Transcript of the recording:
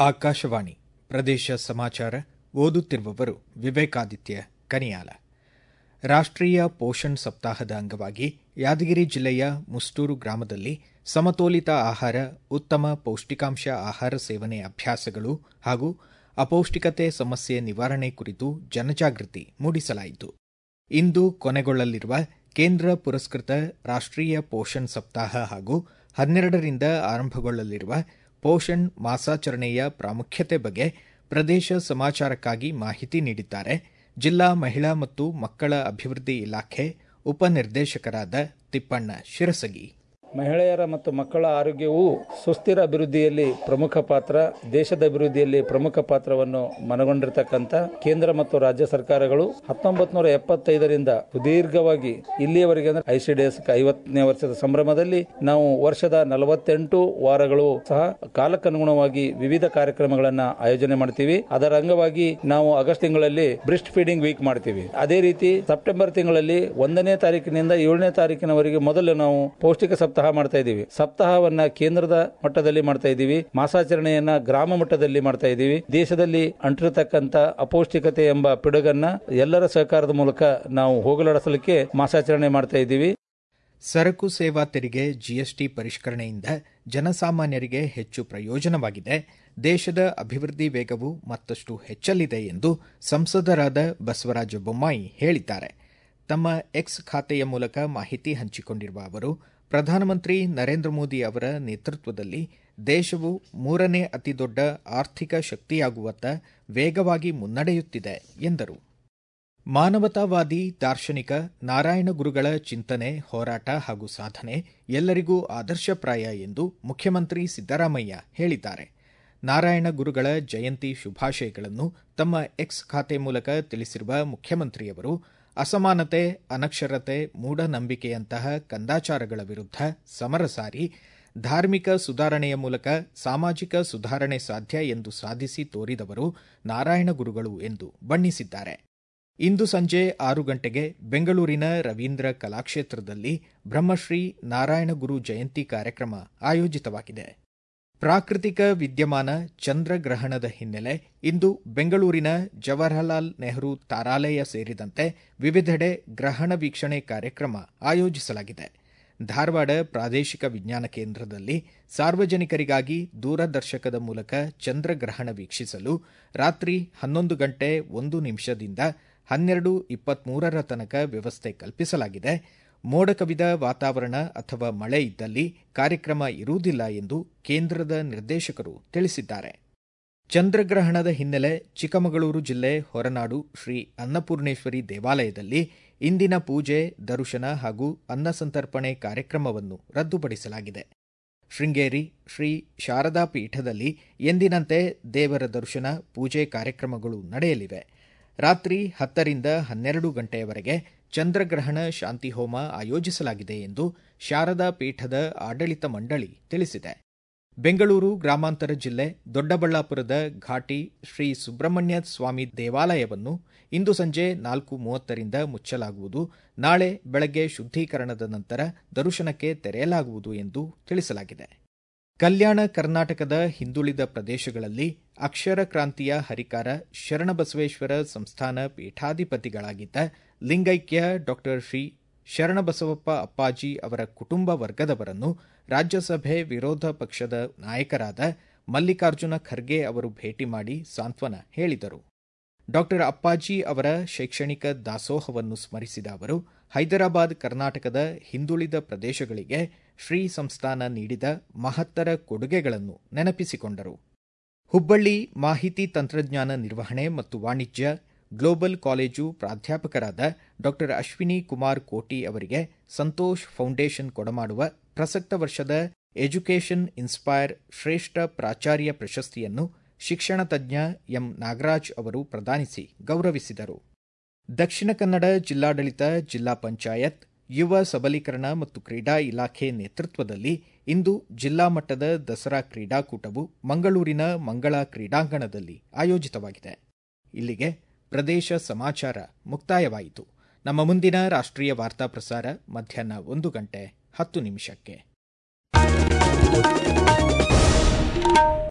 ಆಕಾಶವಾಣಿ ಪ್ರದೇಶ ಸಮಾಚಾರ ಓದುತ್ತಿರುವವರು ವಿವೇಕಾದಿತ್ಯ ಕನಿಯಾಲ ರಾಷ್ಟ್ರೀಯ ಪೋಷಣ್ ಸಪ್ತಾಹದ ಅಂಗವಾಗಿ ಯಾದಗಿರಿ ಜಿಲ್ಲೆಯ ಮುಸ್ಟೂರು ಗ್ರಾಮದಲ್ಲಿ ಸಮತೋಲಿತ ಆಹಾರ ಉತ್ತಮ ಪೌಷ್ಟಿಕಾಂಶ ಆಹಾರ ಸೇವನೆ ಅಭ್ಯಾಸಗಳು ಹಾಗೂ ಅಪೌಷ್ಟಿಕತೆ ಸಮಸ್ಯೆ ನಿವಾರಣೆ ಕುರಿತು ಜನಜಾಗೃತಿ ಮೂಡಿಸಲಾಯಿತು ಇಂದು ಕೊನೆಗೊಳ್ಳಲಿರುವ ಕೇಂದ್ರ ಪುರಸ್ಕೃತ ರಾಷ್ಟ್ರೀಯ ಪೋಷಣ್ ಸಪ್ತಾಹ ಹಾಗೂ ಹನ್ನೆರಡರಿಂದ ಆರಂಭಗೊಳ್ಳಲಿರುವ ಪೋಷಣ್ ಮಾಸಾಚರಣೆಯ ಪ್ರಾಮುಖ್ಯತೆ ಬಗ್ಗೆ ಪ್ರದೇಶ ಸಮಾಚಾರಕ್ಕಾಗಿ ಮಾಹಿತಿ ನೀಡಿದ್ದಾರೆ ಜಿಲ್ಲಾ ಮಹಿಳಾ ಮತ್ತು ಮಕ್ಕಳ ಅಭಿವೃದ್ಧಿ ಇಲಾಖೆ ಉಪನಿರ್ದೇಶಕರಾದ ತಿಪ್ಪಣ್ಣ ಶಿರಸಗಿ ಮಹಿಳೆಯರ ಮತ್ತು ಮಕ್ಕಳ ಆರೋಗ್ಯವು ಸುಸ್ಥಿರ ಅಭಿವೃದ್ಧಿಯಲ್ಲಿ ಪ್ರಮುಖ ಪಾತ್ರ ದೇಶದ ಅಭಿವೃದ್ಧಿಯಲ್ಲಿ ಪ್ರಮುಖ ಪಾತ್ರವನ್ನು ಮನಗೊಂಡಿರತಕ್ಕಂಥ ಕೇಂದ್ರ ಮತ್ತು ರಾಜ್ಯ ಸರ್ಕಾರಗಳು ಹತ್ತೊಂಬತ್ತು ನೂರ ಎಪ್ಪತ್ತೈದರಿಂದ ಸುದೀರ್ಘವಾಗಿ ಇಲ್ಲಿಯವರೆಗೆ ಅಂದ್ರೆ ಐಸಿಡಿಎಸ್ ಐವತ್ತನೇ ವರ್ಷದ ಸಂಭ್ರಮದಲ್ಲಿ ನಾವು ವರ್ಷದ ನಲವತ್ತೆಂಟು ವಾರಗಳು ಸಹ ಕಾಲಕ್ಕನುಗುಣವಾಗಿ ವಿವಿಧ ಕಾರ್ಯಕ್ರಮಗಳನ್ನ ಆಯೋಜನೆ ಮಾಡ್ತೀವಿ ಅದರ ಅಂಗವಾಗಿ ನಾವು ಆಗಸ್ಟ್ ತಿಂಗಳಲ್ಲಿ ಬ್ರಿಸ್ಟ್ ಫೀಡಿಂಗ್ ವೀಕ್ ಮಾಡ್ತೀವಿ ಅದೇ ರೀತಿ ಸೆಪ್ಟೆಂಬರ್ ತಿಂಗಳಲ್ಲಿ ಒಂದನೇ ತಾರೀಕಿನಿಂದ ಏಳನೇ ತಾರೀಕಿನವರೆಗೆ ಮೊದಲು ನಾವು ಪೌಷ್ಟಿಕ ಸಪ್ತಾಹ ಮಾಡ್ತಾ ಇದ್ದೀವಿ ಸಪ್ತಾಹವನ್ನ ಕೇಂದ್ರದ ಮಟ್ಟದಲ್ಲಿ ಮಾಡ್ತಾ ಇದ್ದೀವಿ ಮಾಸಾಚರಣೆಯನ್ನ ಗ್ರಾಮ ಮಟ್ಟದಲ್ಲಿ ಮಾಡ್ತಾ ಇದ್ದೀವಿ ದೇಶದಲ್ಲಿ ಅಂಟಿರತಕ್ಕಂತ ಅಪೌಷ್ಟಿಕತೆ ಎಂಬ ಪಿಡುಗನ್ನ ಎಲ್ಲರ ಸಹಕಾರದ ಮೂಲಕ ನಾವು ಹೋಗಲಾಡಿಸಲಿಕ್ಕೆ ಮಾಸಾಚರಣೆ ಮಾಡ್ತಾ ಇದ್ದೀವಿ ಸರಕು ಸೇವಾ ತೆರಿಗೆ ಜಿಎಸ್ಟಿ ಪರಿಷ್ಕರಣೆಯಿಂದ ಜನಸಾಮಾನ್ಯರಿಗೆ ಹೆಚ್ಚು ಪ್ರಯೋಜನವಾಗಿದೆ ದೇಶದ ಅಭಿವೃದ್ಧಿ ವೇಗವು ಮತ್ತಷ್ಟು ಹೆಚ್ಚಲಿದೆ ಎಂದು ಸಂಸದರಾದ ಬಸವರಾಜ ಬೊಮ್ಮಾಯಿ ಹೇಳಿದ್ದಾರೆ ತಮ್ಮ ಎಕ್ಸ್ ಖಾತೆಯ ಮೂಲಕ ಮಾಹಿತಿ ಹಂಚಿಕೊಂಡಿರುವ ಅವರು ಪ್ರಧಾನಮಂತ್ರಿ ನರೇಂದ್ರ ಮೋದಿ ಅವರ ನೇತೃತ್ವದಲ್ಲಿ ದೇಶವು ಮೂರನೇ ಅತಿದೊಡ್ಡ ಆರ್ಥಿಕ ಶಕ್ತಿಯಾಗುವತ್ತ ವೇಗವಾಗಿ ಮುನ್ನಡೆಯುತ್ತಿದೆ ಎಂದರು ಮಾನವತಾವಾದಿ ದಾರ್ಶನಿಕ ನಾರಾಯಣ ಗುರುಗಳ ಚಿಂತನೆ ಹೋರಾಟ ಹಾಗೂ ಸಾಧನೆ ಎಲ್ಲರಿಗೂ ಆದರ್ಶಪ್ರಾಯ ಎಂದು ಮುಖ್ಯಮಂತ್ರಿ ಸಿದ್ದರಾಮಯ್ಯ ಹೇಳಿದ್ದಾರೆ ನಾರಾಯಣ ಗುರುಗಳ ಜಯಂತಿ ಶುಭಾಶಯಗಳನ್ನು ತಮ್ಮ ಎಕ್ಸ್ ಖಾತೆ ಮೂಲಕ ತಿಳಿಸಿರುವ ಮುಖ್ಯಮಂತ್ರಿಯವರು ಅಸಮಾನತೆ ಅನಕ್ಷರತೆ ಮೂಢನಂಬಿಕೆಯಂತಹ ಕಂದಾಚಾರಗಳ ವಿರುದ್ಧ ಸಮರ ಸಾರಿ ಧಾರ್ಮಿಕ ಸುಧಾರಣೆಯ ಮೂಲಕ ಸಾಮಾಜಿಕ ಸುಧಾರಣೆ ಸಾಧ್ಯ ಎಂದು ಸಾಧಿಸಿ ತೋರಿದವರು ನಾರಾಯಣ ಗುರುಗಳು ಎಂದು ಬಣ್ಣಿಸಿದ್ದಾರೆ ಇಂದು ಸಂಜೆ ಆರು ಗಂಟೆಗೆ ಬೆಂಗಳೂರಿನ ರವೀಂದ್ರ ಕಲಾಕ್ಷೇತ್ರದಲ್ಲಿ ಬ್ರಹ್ಮಶ್ರೀ ನಾರಾಯಣಗುರು ಜಯಂತಿ ಕಾರ್ಯಕ್ರಮ ಆಯೋಜಿತವಾಗಿದೆ ಪ್ರಾಕೃತಿಕ ವಿದ್ಯಮಾನ ಚಂದ್ರಗ್ರಹಣದ ಹಿನ್ನೆಲೆ ಇಂದು ಬೆಂಗಳೂರಿನ ಜವಾಹರಲಾಲ್ ನೆಹರು ತಾರಾಲಯ ಸೇರಿದಂತೆ ವಿವಿಧೆಡೆ ಗ್ರಹಣ ವೀಕ್ಷಣೆ ಕಾರ್ಯಕ್ರಮ ಆಯೋಜಿಸಲಾಗಿದೆ ಧಾರವಾಡ ಪ್ರಾದೇಶಿಕ ವಿಜ್ಞಾನ ಕೇಂದ್ರದಲ್ಲಿ ಸಾರ್ವಜನಿಕರಿಗಾಗಿ ದೂರದರ್ಶಕದ ಮೂಲಕ ಚಂದ್ರಗ್ರಹಣ ವೀಕ್ಷಿಸಲು ರಾತ್ರಿ ಹನ್ನೊಂದು ಗಂಟೆ ಒಂದು ನಿಮಿಷದಿಂದ ಹನ್ನೆರಡು ಇಪ್ಪತ್ಮೂರರ ತನಕ ವ್ಯವಸ್ಥೆ ಕಲ್ಪಿಸಲಾಗಿದೆ ಮೋಡ ಕವಿದ ವಾತಾವರಣ ಅಥವಾ ಮಳೆ ಇದ್ದಲ್ಲಿ ಕಾರ್ಯಕ್ರಮ ಇರುವುದಿಲ್ಲ ಎಂದು ಕೇಂದ್ರದ ನಿರ್ದೇಶಕರು ತಿಳಿಸಿದ್ದಾರೆ ಚಂದ್ರಗ್ರಹಣದ ಹಿನ್ನೆಲೆ ಚಿಕ್ಕಮಗಳೂರು ಜಿಲ್ಲೆ ಹೊರನಾಡು ಶ್ರೀ ಅನ್ನಪೂರ್ಣೇಶ್ವರಿ ದೇವಾಲಯದಲ್ಲಿ ಇಂದಿನ ಪೂಜೆ ದರ್ಶನ ಹಾಗೂ ಅನ್ನಸಂತರ್ಪಣೆ ಕಾರ್ಯಕ್ರಮವನ್ನು ರದ್ದುಪಡಿಸಲಾಗಿದೆ ಶೃಂಗೇರಿ ಶ್ರೀ ಶಾರದಾ ಪೀಠದಲ್ಲಿ ಎಂದಿನಂತೆ ದೇವರ ದರ್ಶನ ಪೂಜೆ ಕಾರ್ಯಕ್ರಮಗಳು ನಡೆಯಲಿವೆ ರಾತ್ರಿ ಹತ್ತರಿಂದ ಹನ್ನೆರಡು ಗಂಟೆಯವರೆಗೆ ಚಂದ್ರಗ್ರಹಣ ಶಾಂತಿ ಹೋಮ ಆಯೋಜಿಸಲಾಗಿದೆ ಎಂದು ಶಾರದಾ ಪೀಠದ ಆಡಳಿತ ಮಂಡಳಿ ತಿಳಿಸಿದೆ ಬೆಂಗಳೂರು ಗ್ರಾಮಾಂತರ ಜಿಲ್ಲೆ ದೊಡ್ಡಬಳ್ಳಾಪುರದ ಘಾಟಿ ಶ್ರೀ ಸುಬ್ರಹ್ಮಣ್ಯ ಸ್ವಾಮಿ ದೇವಾಲಯವನ್ನು ಇಂದು ಸಂಜೆ ನಾಲ್ಕು ಮೂವತ್ತರಿಂದ ಮುಚ್ಚಲಾಗುವುದು ನಾಳೆ ಬೆಳಗ್ಗೆ ಶುದ್ದೀಕರಣದ ನಂತರ ದರ್ಶನಕ್ಕೆ ತೆರೆಯಲಾಗುವುದು ಎಂದು ತಿಳಿಸಲಾಗಿದೆ ಕಲ್ಯಾಣ ಕರ್ನಾಟಕದ ಹಿಂದುಳಿದ ಪ್ರದೇಶಗಳಲ್ಲಿ ಅಕ್ಷರ ಕ್ರಾಂತಿಯ ಹರಿಕಾರ ಶರಣಬಸವೇಶ್ವರ ಸಂಸ್ಥಾನ ಪೀಠಾಧಿಪತಿಗಳಾಗಿದ್ದ ಲಿಂಗೈಕ್ಯ ಡಾ ಶ್ರೀ ಶರಣಬಸವಪ್ಪ ಅಪ್ಪಾಜಿ ಅವರ ಕುಟುಂಬ ವರ್ಗದವರನ್ನು ರಾಜ್ಯಸಭೆ ವಿರೋಧ ಪಕ್ಷದ ನಾಯಕರಾದ ಮಲ್ಲಿಕಾರ್ಜುನ ಖರ್ಗೆ ಅವರು ಭೇಟಿ ಮಾಡಿ ಸಾಂತ್ವನ ಹೇಳಿದರು ಡಾ ಅಪ್ಪಾಜಿ ಅವರ ಶೈಕ್ಷಣಿಕ ದಾಸೋಹವನ್ನು ಸ್ಮರಿಸಿದ ಅವರು ಹೈದರಾಬಾದ್ ಕರ್ನಾಟಕದ ಹಿಂದುಳಿದ ಪ್ರದೇಶಗಳಿಗೆ ಶ್ರೀ ಸಂಸ್ಥಾನ ನೀಡಿದ ಮಹತ್ತರ ಕೊಡುಗೆಗಳನ್ನು ನೆನಪಿಸಿಕೊಂಡರು ಹುಬ್ಬಳ್ಳಿ ಮಾಹಿತಿ ತಂತ್ರಜ್ಞಾನ ನಿರ್ವಹಣೆ ಮತ್ತು ವಾಣಿಜ್ಯ ಗ್ಲೋಬಲ್ ಕಾಲೇಜು ಪ್ರಾಧ್ಯಾಪಕರಾದ ಡಾ ಅಶ್ವಿನಿ ಕುಮಾರ್ ಕೋಟಿ ಅವರಿಗೆ ಸಂತೋಷ್ ಫೌಂಡೇಶನ್ ಕೊಡಮಾಡುವ ಪ್ರಸಕ್ತ ವರ್ಷದ ಎಜುಕೇಷನ್ ಇನ್ಸ್ಪೈರ್ ಶ್ರೇಷ್ಠ ಪ್ರಾಚಾರ್ಯ ಪ್ರಶಸ್ತಿಯನ್ನು ಶಿಕ್ಷಣ ತಜ್ಞ ಎಂ ನಾಗರಾಜ್ ಅವರು ಪ್ರದಾನಿಸಿ ಗೌರವಿಸಿದರು ದಕ್ಷಿಣ ಕನ್ನಡ ಜಿಲ್ಲಾಡಳಿತ ಜಿಲ್ಲಾ ಪಂಚಾಯತ್ ಯುವ ಸಬಲೀಕರಣ ಮತ್ತು ಕ್ರೀಡಾ ಇಲಾಖೆ ನೇತೃತ್ವದಲ್ಲಿ ಇಂದು ಜಿಲ್ಲಾ ಮಟ್ಟದ ದಸರಾ ಕ್ರೀಡಾಕೂಟವು ಮಂಗಳೂರಿನ ಮಂಗಳ ಕ್ರೀಡಾಂಗಣದಲ್ಲಿ ಆಯೋಜಿತವಾಗಿದೆ ಇಲ್ಲಿಗೆ ಪ್ರದೇಶ ಸಮಾಚಾರ ಮುಕ್ತಾಯವಾಯಿತು ನಮ್ಮ ಮುಂದಿನ ರಾಷ್ಟ್ರೀಯ ವಾರ್ತಾ ಪ್ರಸಾರ ಮಧ್ಯಾಹ್ನ ಒಂದು ಗಂಟೆ ಹತ್ತು ನಿಮಿಷಕ್ಕೆ